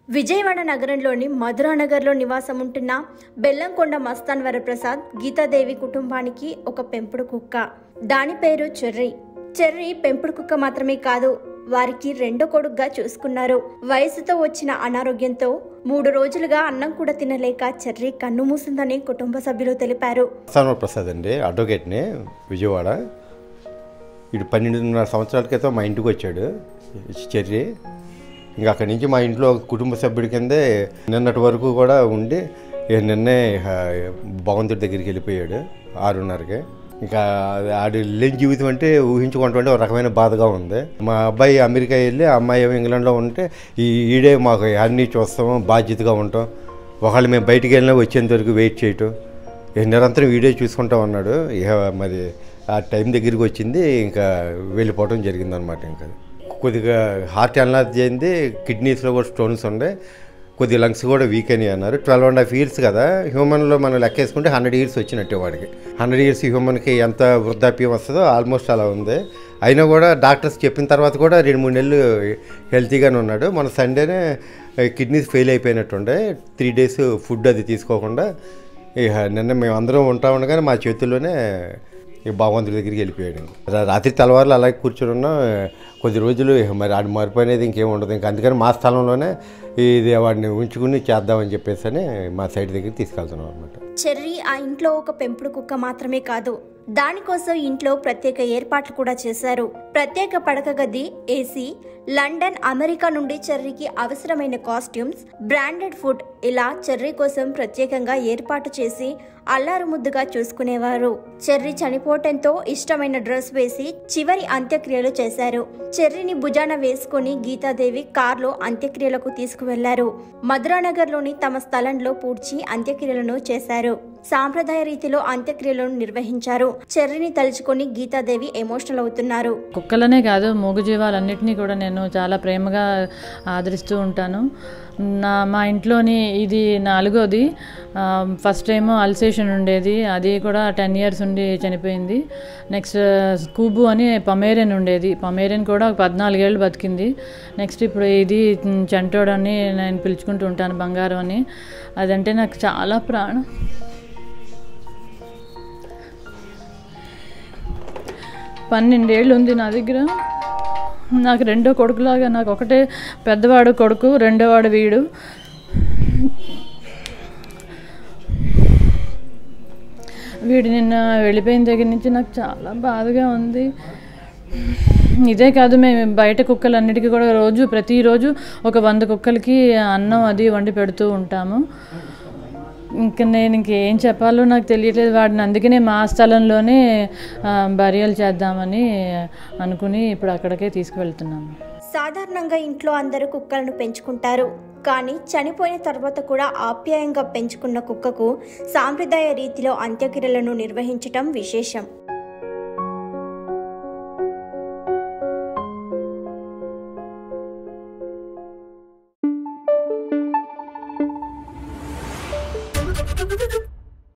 విజయవాడ నగరంలోని మధురానగర్లో నివాసం ఉంటున్న బెల్లంకొండ మస్తాన్ వరప్రసాద్ గీతాదేవి కుటుంబానికి ఒక పెంపుడు కుక్క దాని పేరు చెర్రీ చెర్రీ పెంపుడు కుక్క మాత్రమే కాదు వారికి రెండో కొడుకుగా చూసుకున్నారు వయసుతో వచ్చిన అనారోగ్యంతో మూడు రోజులుగా అన్నం కూడా తినలేక చెర్రీ కన్ను మూసిందని కుటుంబ సభ్యులు తెలిపారు సానవ ప్రసాద్ అండి అడ్వకేట్ని విజయవాడ ఇటు పన్నెండున్నర సంవత్సరాల క్రితం మా ఇంటికి వచ్చాడు చెర్రి ఇంకా అక్కడి నుంచి మా ఇంట్లో ఒక కుటుంబ సభ్యుడి కిందే నిన్నటి వరకు కూడా ఉండి ఇక నిన్నే ఆ, భగవంతుడి దగ్గరికి వెళ్ళిపోయాడు ఆరున్నరకి ఇంకా అది ఆడి లేని జీవితం అంటే ఊహించుకుంటుంటే ఒక రకమైన బాధగా ఉంది మా అబ్బాయి అమెరికా వెళ్ళి ఆ అమ్మాయి ఏమో ఇంగ్లాండ్లో ఉంటే ఈ ఈడే మాకు అన్నీ చూస్తాము బాధ్యతగా ఉంటాం ఒకళ్ళు మేము బయటికి వెళ్ళినా వచ్చేంత వరకు వెయిట్ చేయటం ఇక నిరంతరం వీడియో చూసుకుంటా ఉన్నాడు ఇక మరి ఆ టైం దగ్గరికి వచ్చింది ఇంకా వెళ్ళిపోవడం జరిగిందనమాట ఇంకా కొద్దిగా హార్ట్ ఎనర్జీ అయింది కిడ్నీస్లో కూడా స్టోన్స్ ఉండే కొద్దిగా లంగ్స్ కూడా వీక్ అని అన్నారు ట్వెల్వ్ అండ్ హాఫ్ ఇయర్స్ కదా హ్యూమన్లో మనం లెక్కేసుకుంటే హండ్రెడ్ ఇయర్స్ వచ్చినట్టే వాడికి హండ్రెడ్ ఇయర్స్ హ్యూమన్కి ఎంత వృద్ధాప్యం వస్తుందో ఆల్మోస్ట్ అలా ఉంది అయినా కూడా డాక్టర్స్ చెప్పిన తర్వాత కూడా రెండు మూడు నెలలు హెల్తీగానే ఉన్నాడు మన సండేనే కిడ్నీస్ ఫెయిల్ అయిపోయినట్టుండే త్రీ డేస్ ఫుడ్ అది తీసుకోకుండా ఇక నిన్న మేము అందరం ఉంటా ఉండగానే మా చేతుల్లోనే ఈ భగవంతుడి దగ్గరికి వెళ్ళిపోయాడు రా- రాత్రి తెల్లవారులు అలాగే కూర్చొని ఉన్నాం కొద్ది రోజులు ఇక మరి ఆడి మార్పు అనేది ఇంకేం ఉండదు ఇంకా అందుకని మా స్థలంలోనే ఇది వాడిని ఉంచుకుని చేద్దామని చెప్పేసి అని మా సైడ్ దగ్గరికి తీసుకెళ్తున్నాం అనమాట చెర్రీ ఆ ఇంట్లో ఒక పెంపుడు కుక్క మాత్రమే కాదు దానికోసం ఇంట్లో ప్రత్యేక ఏర్పాట్లు కూడా చేశారు ప్రత్యేక పడక గది ఏసీ లండన్ అమెరికా నుండి చెర్రీకి అవసరమైన కాస్ట్యూమ్స్ బ్రాండెడ్ ఫుడ్ ఇలా చెర్రీ కోసం ప్రత్యేకంగా ఏర్పాటు చేసి అల్లారు ముద్దుగా చూసుకునేవారు చెర్రీ చనిపోవటంతో ఇష్టమైన డ్రెస్ వేసి చివరి అంత్యక్రియలు చేశారు చెర్రీని భుజాన వేసుకుని గీతాదేవి కార్లో అంత్యక్రియలకు తీసుకువెళ్లారు మధురానగర్లోని తమ స్థలంలో పూడ్చి అంత్యక్రియలను చేశారు సాంప్రదాయ రీతిలో అంత్యక్రియలను నిర్వహించారు చెర్రీని తలుచుకొని గీతాదేవి ఎమోషనల్ అవుతున్నారు కుక్కలనే కాదు మూగజీవాలన్నిటినీ కూడా నేను చాలా ప్రేమగా ఆదరిస్తూ ఉంటాను నా మా ఇంట్లోని ఇది నాలుగోది ఆ, ఫస్ట్ ఏమో అల్సేషన్ ఉండేది అది కూడా టెన్ ఇయర్స్ ఉండి చనిపోయింది నెక్స్ట్ స్కూబు అని పమేరియన్ ఉండేది పమేరియన్ కూడా ఒక పద్నాలుగేళ్ళు బతికింది నెక్స్ట్ ఇప్పుడు ఇది మ్, చంటోడు అని నేను పిలుచుకుంటూ ఉంటాను బంగారం అని అదంటే నాకు చాలా ప్రాణం పన్నెండేళ్ళు ఉంది నా దగ్గర నాకు రెండో కొడుకులాగా నాకు ఒకటే పెద్దవాడు కొడుకు రెండోవాడు వీడు వీడు నిన్న వెళ్ళిపోయిన దగ్గర నుంచి నాకు చాలా బాధగా ఉంది ఇదే కాదు మేము బయట కుక్కలన్నిటికీ కూడా రోజు ప్రతిరోజు ఒక వంద కుక్కలకి అన్నం అది వండి పెడుతూ ఉంటాము ఇంకా నేను ఇంకేం చెప్పాలో నాకు తెలియట్లేదు వాడిని అందుకనే మా స్థలంలోనే ఆ, బరియలు చేద్దామని అనుకుని ఇప్పుడు అక్కడికే తీసుకువెళ్తున్నాము సాధారణంగా ఇంట్లో అందరూ కుక్కలను పెంచుకుంటారు కానీ చనిపోయిన తర్వాత కూడా ఆప్యాయంగా పెంచుకున్న కుక్కకు సాంప్రదాయ రీతిలో అంత్యక్రియలను నిర్వహించటం విశేషం Thank you.